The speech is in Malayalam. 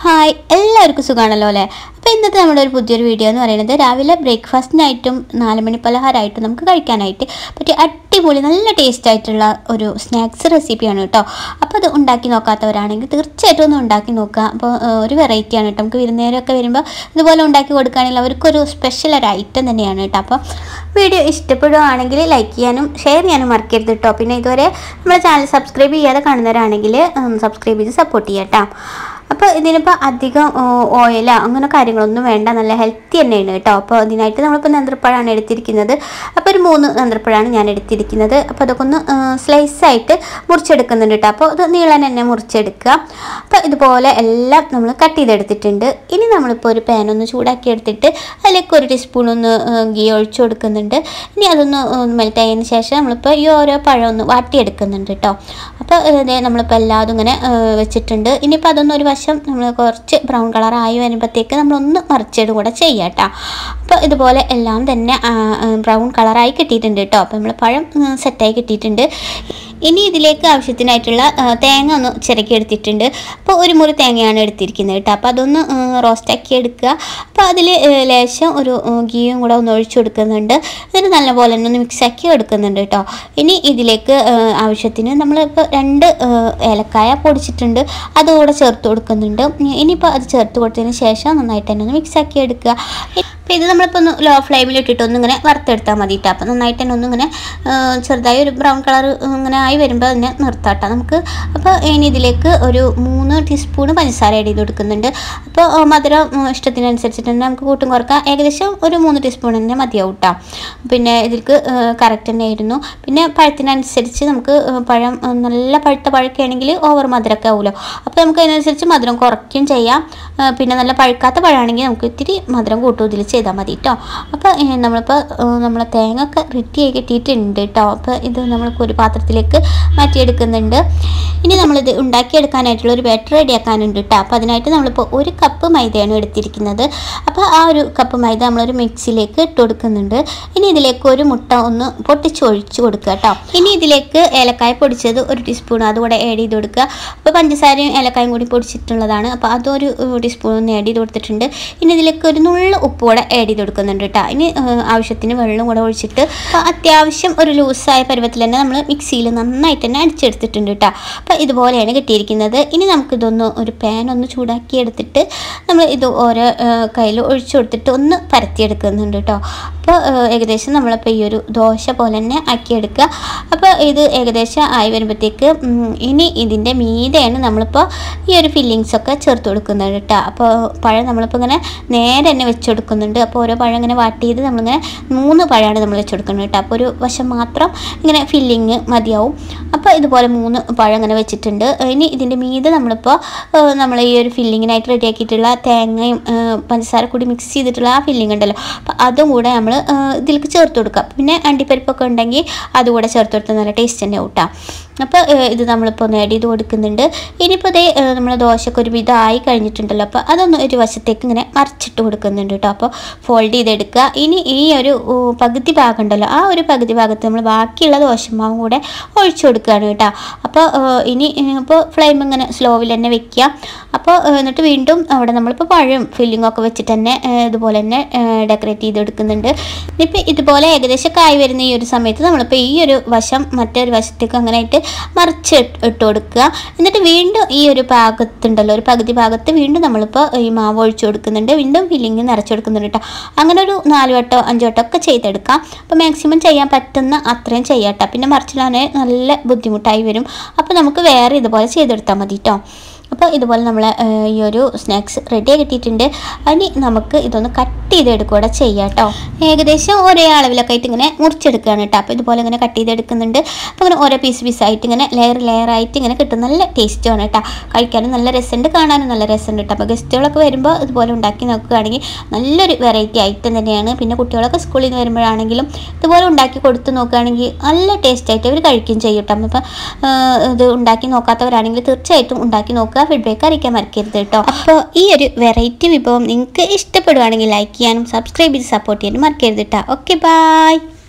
ഹായ് എല്ലാവർക്കും സുഖമാണല്ലോ അല്ലേ അപ്പോൾ ഇന്നത്തെ നമ്മുടെ ഒരു പുതിയൊരു വീഡിയോ എന്ന് പറയുന്നത് രാവിലെ ബ്രേക്ക്ഫാസ്റ്റിനായിട്ടും നാല് മണി പലഹാരമായിട്ടും നമുക്ക് കഴിക്കാനായിട്ട് പറ്റിയ അടിപൊളി നല്ല ടേസ്റ്റ് ആയിട്ടുള്ള ഒരു സ്നാക്സ് റെസിപ്പിയാണ് കേട്ടോ അപ്പോൾ അത് ഉണ്ടാക്കി നോക്കാത്തവരാണെങ്കിൽ തീർച്ചയായിട്ടും ഒന്ന് ഉണ്ടാക്കി നോക്കുക അപ്പോൾ ഏഹ്, ഒരു വെറൈറ്റിയാണ് കേട്ടോ നമുക്ക് വിരുന്നേരമൊക്കെ വരുമ്പോൾ ഇതുപോലെ ഉണ്ടാക്കി കൊടുക്കുകയാണെങ്കിൽ അവർക്കൊരു സ്പെഷ്യൽ ഒരു ഐറ്റം തന്നെയാണ് കേട്ടോ അപ്പോൾ വീഡിയോ ഇഷ്ടപ്പെടുകയാണെങ്കിൽ ലൈക്ക് ചെയ്യാനും ഷെയർ ചെയ്യാനും മറക്കരുത് കേട്ടോ പിന്നെ ഇതുവരെ നമ്മുടെ ചാനൽ സബ്സ്ക്രൈബ് ചെയ്യാതെ കാണുന്നവരാണെങ്കിൽ സബ്സ്ക്രൈബ് ചെയ്ത് സപ്പോർട്ട് ചെയ്യാം കേട്ടോ അപ്പോൾ ഇതിനിപ്പോൾ അധികം ഓയിലോ അങ്ങനെ കാര്യങ്ങളൊന്നും വേണ്ട നല്ല ഹെൽത്തി തന്നെയാണ് കേട്ടോ അപ്പോൾ അതിനായിട്ട് നമ്മളിപ്പോൾ നേന്ത്രപ്പഴമാണ് എടുത്തിരിക്കുന്നത് അപ്പോൾ ഒരു മൂന്ന് നേന്ത്രപ്പഴമാണ് ഞാൻ എടുത്തിരിക്കുന്നത് അപ്പോൾ അതൊക്കെ ഒന്ന് സ്ലൈസായിട്ട് മുറിച്ചെടുക്കുന്നുണ്ട് കേട്ടോ അപ്പോൾ അത് നീളൻ തന്നെ മുറിച്ചെടുക്കുക അപ്പോൾ ഇതുപോലെ എല്ലാം നമ്മൾ കട്ട് ചെയ്തെടുത്തിട്ടുണ്ട് ഇനി നമ്മളിപ്പോൾ ഒരു പാൻ ഒന്ന് ചൂടാക്കി എടുത്തിട്ട് അതിലേക്ക് ഒരു ടീസ്പൂൺ ഒന്ന് ഗീ ഒഴിച്ചു കൊടുക്കുന്നുണ്ട് ഇനി അതൊന്ന് മെൽറ്റ് ആയതിന് ശേഷം നമ്മളിപ്പോൾ ഈ ഓരോ പഴം ഒന്ന് വാട്ടിയെടുക്കുന്നുണ്ട് കേട്ടോ അപ്പോൾ ഇതേ നമ്മളിപ്പോൾ എല്ലാതും ഇങ്ങനെ ആ, വെച്ചിട്ടുണ്ട് ഇനിയിപ്പോൾ അതൊന്ന് ഒരു വശം നമ്മൾ കുറച്ച് ബ്രൗൺ കളർ ആയി വരുമ്പോഴത്തേക്ക് നമ്മളൊന്ന് മറിച്ചിടും കൂടെ ചെയ്യാം കേട്ടോ അപ്പോൾ ഇതുപോലെ എല്ലാം തന്നെ ബ്രൗൺ കളറായി കിട്ടിയിട്ടുണ്ട് കേട്ടോ അപ്പോൾ നമ്മൾ പഴം ആ, സെറ്റായി കിട്ടിയിട്ടുണ്ട് ഇനി ഇതിലേക്ക് ആവശ്യത്തിനായിട്ടുള്ള ആ, തേങ്ങ ഒന്ന് ചിരക്കി എടുത്തിട്ടുണ്ട് അപ്പോൾ ഒരു മുറി തേങ്ങയാണ് എടുത്തിരിക്കുന്നത് കേട്ടോ അപ്പോൾ അതൊന്ന് റോസ്റ്റാക്കി എടുക്കുക അപ്പോൾ അതിൽ ലേശം ഒരു ആ, ഗീയും കൂടെ ഒന്ന് ഒഴിച്ചു കൊടുക്കുന്നുണ്ട് എന്നിട്ട് നല്ലപോലെ തന്നെ ഒന്ന് മിക്സാക്കി എടുക്കുന്നുണ്ട് കേട്ടോ ഇനി ഇതിലേക്ക് ആ, ആവശ്യത്തിന് നമ്മളിപ്പോൾ രണ്ട് ആ, ഏലക്കായ പൊടിച്ചിട്ടുണ്ട് അതുകൂടെ ചേർത്ത് കൊടുക്കുന്നുണ്ട് ഇനിയിപ്പോൾ അത് ചേർത്ത് കൊടുത്തതിന് ശേഷം നന്നായിട്ട് തന്നെ ഒന്ന് മിക്സാക്കി എടുക്കുക അപ്പോൾ ഇത് നമ്മളിപ്പോൾ ഒന്ന് ലോ ഫ്ലെയിമിൽ ഇട്ടിട്ട് ഒന്നിങ്ങനെ വറുത്തെടുത്താൽ മതി കേട്ടോ അപ്പോൾ നന്നായിട്ട് തന്നെ ഒന്നിങ്ങനെ ആ, ചെറുതായി ഒരു ബ്രൗൺ കളർ ഇങ്ങനെ ആയി വരുമ്പോൾ അതിനെ നിർത്താട്ടോ നമുക്ക് അപ്പോൾ ഇനി ഇതിലേക്ക് ഒരു മൂന്ന് ടീസ്പൂൺ പഞ്ചസാര ആഡ് ചെയ്ത് കൊടുക്കുന്നുണ്ട് അപ്പോൾ ആ, മധുരം ഉം, ഇഷ്ടത്തിനനുസരിച്ചിട്ട് തന്നെ നമുക്ക് കൂട്ടും കുറക്കാം ഏകദേശം ഒരു മൂന്ന് ടീസ്പൂൺ തന്നെ മതിയാവും കേട്ടോ പിന്നെ ഇതിലേക്ക് കറക്റ്റ് തന്നെ ആയിരുന്നു പിന്നെ പഴത്തിനനുസരിച്ച് നമുക്ക് ആ, പഴം ആ, നല്ല പഴുത്ത പഴമൊക്കെ ആണെങ്കിൽ ഓവർ മധുരമൊക്കെ ആവുമല്ലോ അപ്പോൾ നമുക്ക് അതിനനുസരിച്ച് മധുരം കുറയ്ക്കുകയും ചെയ്യാം ആ, പിന്നെ നല്ല പഴുക്കാത്ത പഴമാണെങ്കിൽ നമുക്ക് ഇത്തിരി മധുരം കൂട്ടും ഇതിൽ ചെയ്താൽ മതി കേട്ടോ അപ്പോൾ ഏ, നമ്മളിപ്പോൾ ഏ, നമ്മളെ തേങ്ങ ഒക്കെ റെഡി ആയി കിട്ടിയിട്ടുണ്ട് കേട്ടോ അപ്പോൾ ഇത് നമ്മൾക്ക് ഒരു പാത്രത്തിലേക്ക് മാറ്റിയെടുക്കുന്നുണ്ട് ഇനി നമ്മളിത് ഉണ്ടാക്കിയെടുക്കാനായിട്ടുള്ള ഒരു ബാറ്റർ റെഡിയാക്കാനുണ്ട് കേട്ടോ അപ്പോൾ അതിനായിട്ട് നമ്മളിപ്പോൾ ഒരു കപ്പ് മൈദയാണ് എടുത്തിരിക്കുന്നത് അപ്പോൾ ആ ഒരു കപ്പ് മൈദ നമ്മളൊരു മിക്സിയിലേക്ക് ഇട്ട് കൊടുക്കുന്നുണ്ട് ഇനി ഇതിലേക്ക് ഒരു മുട്ട ഒന്ന് പൊട്ടിച്ച് ഒഴിച്ച് കൊടുക്കുക കേട്ടോ ഇനി ഇതിലേക്ക് ഏലക്കായ പൊടിച്ചത് ഒരു ടീസ്പൂൺ അതുകൂടെ ആഡ് ചെയ്ത് കൊടുക്കുക അപ്പോൾ പഞ്ചസാരയും ഏലക്കായും കൂടി പൊടിച്ചിട്ടുള്ളതാണ് അപ്പോൾ അതൊരു ടീസ്പൂൺ ഒന്ന് ആഡ് ചെയ്ത് കൊടുത്തിട്ടുണ്ട് ഇനി ഇതിലേക്ക് ഒരു നുള്ള ഉപ്പ് കൂടെ ആഡ് ചെയ്ത് കൊടുക്കുന്നുണ്ട് കേട്ടോ ഇനി ഏഹ്, ആവശ്യത്തിന് വെള്ളം കൂടെ ഒഴിച്ചിട്ട് അപ്പോൾ അത്യാവശ്യം ഒരു ലൂസായ പരുവത്തിൽ തന്നെ നമ്മൾ മിക്സിയിൽ നന്നായിട്ട് തന്നെ അടിച്ചെടുത്തിട്ടുണ്ട് കേട്ടോ അപ്പോൾ ഇതുപോലെയാണ് കിട്ടിയിരിക്കുന്നത് ഇനി നമുക്കിതൊന്ന് ഒരു പാൻ ഒന്ന് ചൂടാക്കി എടുത്തിട്ട് നമ്മൾ ഇത് ഓരോ കയ്യിൽ ഒഴിച്ചു കൊടുത്തിട്ട് ഒന്ന് പരത്തിയെടുക്കുന്നുണ്ട് കേട്ടോ അപ്പോൾ ഏഹ്, ഏകദേശം നമ്മളിപ്പോൾ ഈ ഒരു ദോശ പോലെ തന്നെ ആക്കിയെടുക്കുക അപ്പോൾ ഇത് ഏകദേശം ആയി വരുമ്പോഴത്തേക്ക് ഉം, ഇനി ഇതിൻ്റെ മീതെയാണ് നമ്മളിപ്പോൾ ഈ ഒരു ഫില്ലിങ്സ് ഒക്കെ ചേർത്ത് കൊടുക്കുന്നത് കേട്ടോ അപ്പോൾ പഴം നമ്മളിപ്പോൾ ഇങ്ങനെ നേരെ തന്നെ വെച്ച് കൊടുക്കുന്നുണ്ട് അപ്പോൾ ഓരോ പഴം ഇങ്ങനെ വാട്ട് ചെയ്ത് നമ്മളിങ്ങനെ മൂന്ന് പഴമാണ് നമ്മൾ വെച്ച് കൊടുക്കുന്നത് കേട്ടോ അപ്പോൾ ഒരു വശം മാത്രം ഇങ്ങനെ ഫില്ലിങ് മതിയാവും അപ്പോൾ ഇതുപോലെ മൂന്ന് പഴം ഇങ്ങനെ വെച്ചിട്ടുണ്ട് ഇനി ഇതിൻ്റെ മീതെ നമ്മളിപ്പോൾ നമ്മൾ ഈ ഒരു ഫില്ലിങ്ങിനായിട്ട് റെഡിയാക്കിയിട്ടുള്ള തേങ്ങയും ഏഹ്, പഞ്ചസാര കൂടി മിക്സ് ചെയ്തിട്ടുള്ള ആ ഫില്ലിംഗ് ഉണ്ടല്ലോ അപ്പോൾ അതും കൂടെ നമ്മൾ ഇതിലേക്ക് ചേർത്ത് കൊടുക്കുക പിന്നെ അണ്ടിപ്പരിപ്പൊക്കെ ഉണ്ടെങ്കിൽ അതുകൂടെ ചേർത്ത് കൊടുത്താൽ നല്ല ടേസ്റ്റ് തന്നെ കൂട്ടാം അപ്പോൾ ഏഹ്, ഇത് നമ്മളിപ്പോൾ ഒന്ന് ആഡ് ചെയ്ത് കൊടുക്കുന്നുണ്ട് ഇനിയിപ്പോൾ ഇതേ നമ്മൾ ദോശക്ക് ഒരു വിധമായി കഴിഞ്ഞിട്ടുണ്ടല്ലോ അപ്പോൾ അതൊന്ന് ഒരു വശത്തേക്ക് ഇങ്ങനെ മറിച്ചിട്ട് കൊടുക്കുന്നുണ്ട് കേട്ടോ അപ്പോൾ ഫോൾഡ് ചെയ്തെടുക്കുക ഇനി ഈ ഒരു ഊ, പകുതി ഭാഗം ഉണ്ടല്ലോ ആ ഒരു പകുതി ഭാഗത്ത് നമ്മൾ ബാക്കിയുള്ള ദോശമാവും കൂടെ ഒഴിച്ചു കൊടുക്കുകയാണ് കേട്ടോ അപ്പോൾ ഏഹ്, ഇനി ഇപ്പോൾ ഫ്ലെയിം ഇങ്ങനെ സ്ലോവിൽ തന്നെ വെക്കുക അപ്പോൾ ഏഹ്, എന്നിട്ട് വീണ്ടും അവിടെ നമ്മളിപ്പോൾ പഴം ഫില്ലിംഗ് ഒക്കെ വെച്ചിട്ട് തന്നെ ഏഹ്, ഇതുപോലെ തന്നെ ഡെക്കറേറ്റ് ചെയ്തെടുക്കുന്നുണ്ട് ഇനിയിപ്പോൾ ഇതുപോലെ ഏകദേശം കായ് വരുന്ന ഈ ഒരു സമയത്ത് നമ്മളിപ്പോൾ ഈ ഒരു വശം മറ്റൊരു വശത്തേക്ക് അങ്ങനെ ആയിട്ട് മറിച്ച് ഇട്ട് ഇട്ട് കൊടുക്കുക എന്നിട്ട് വീണ്ടും ഈ ഒരു ഭാഗത്തുണ്ടല്ലോ ഒരു പകുതി ഭാഗത്ത് വീണ്ടും നമ്മളിപ്പോൾ ഈ മാവ് ഒഴിച്ചു കൊടുക്കുന്നുണ്ട് വീണ്ടും ഫില്ലിങ് നിറച്ച് കൊടുക്കുന്നുണ്ട് കേട്ടോ അങ്ങനെ ഒരു നാല് വട്ടോ അഞ്ച് വട്ടോ ഒക്കെ ചെയ്തെടുക്കാം അപ്പോൾ മാക്സിമം ചെയ്യാൻ പറ്റുന്ന അത്രയും ചെയ്യാം കേട്ടോ പിന്നെ മറിച്ചിടാൻ നല്ല ബുദ്ധിമുട്ടായി വരും അപ്പോൾ നമുക്ക് വേറെ ഇതുപോലെ ചെയ്തെടുത്താൽ മതി കേട്ടോ അപ്പോൾ ഇതുപോലെ നമ്മൾ ഈ ഒരു സ്നാക്സ് റെഡി കിട്ടിയിട്ടുണ്ട് ഇനി നമുക്ക് ഇതൊന്ന് കട്ട് ചെയ്തെടുക്കുകയൂടെ ചെയ്യാം കേട്ടോ ഏകദേശം ഒരേ അളവിലൊക്കെ ആയിട്ട് ഇങ്ങനെ മുറിച്ചെടുക്കുകയാണ് കേട്ടോ അപ്പോൾ ഇതുപോലെ ഇങ്ങനെ കട്ട് ചെയ്തെടുക്കുന്നുണ്ട് അപ്പോൾ ഇങ്ങനെ ഓരോ പീസ് പീസായിട്ട് ഇങ്ങനെ ലെയർ ലെയർ ആയിട്ട് ഇങ്ങനെ കിട്ടും നല്ല ടേസ്റ്റുമാണ് കേട്ടോ കഴിക്കാനും നല്ല രസമുണ്ട് കാണാനും നല്ല രസമുണ്ട് കേട്ടോ അപ്പോൾ ഗസ്റ്റുകളൊക്കെ വരുമ്പോൾ ഇതുപോലെ ഉണ്ടാക്കി നോക്കുകയാണെങ്കിൽ നല്ലൊരു വെറൈറ്റി ഐറ്റം തന്നെയാണ് പിന്നെ കുട്ടികളൊക്കെ സ്കൂളിൽ നിന്ന് വരുമ്പോഴാണെങ്കിലും ഇതുപോലെ ഉണ്ടാക്കി കൊടുത്ത് നോക്കുകയാണെങ്കിൽ നല്ല ടേസ്റ്റ് ആയിട്ട് അവർ കഴിക്കുകയും ചെയ്യും കേട്ടോ അപ്പോൾ ഇത് ഉണ്ടാക്കി നോക്കാത്തവരാണെങ്കിൽ തീർച്ചയായിട്ടും ഉണ്ടാക്കി നോക്കുക ഫീഡ്ബാക്ക് അറിയിക്കാൻ മറക്കരുത് കേട്ടോ അപ്പോൾ ഈ ഒരു വെറൈറ്റി വിഭവം നിങ്ങൾക്ക് ഇഷ്ടപ്പെടുവാണെങ്കിൽ ലൈക്ക് ചെയ്യാനും സബ്സ്ക്രൈബ് ചെയ്ത് സപ്പോർട്ട് ചെയ്യാനും മറക്കരുത് കേട്ടോ ഓക്കെ ബൈ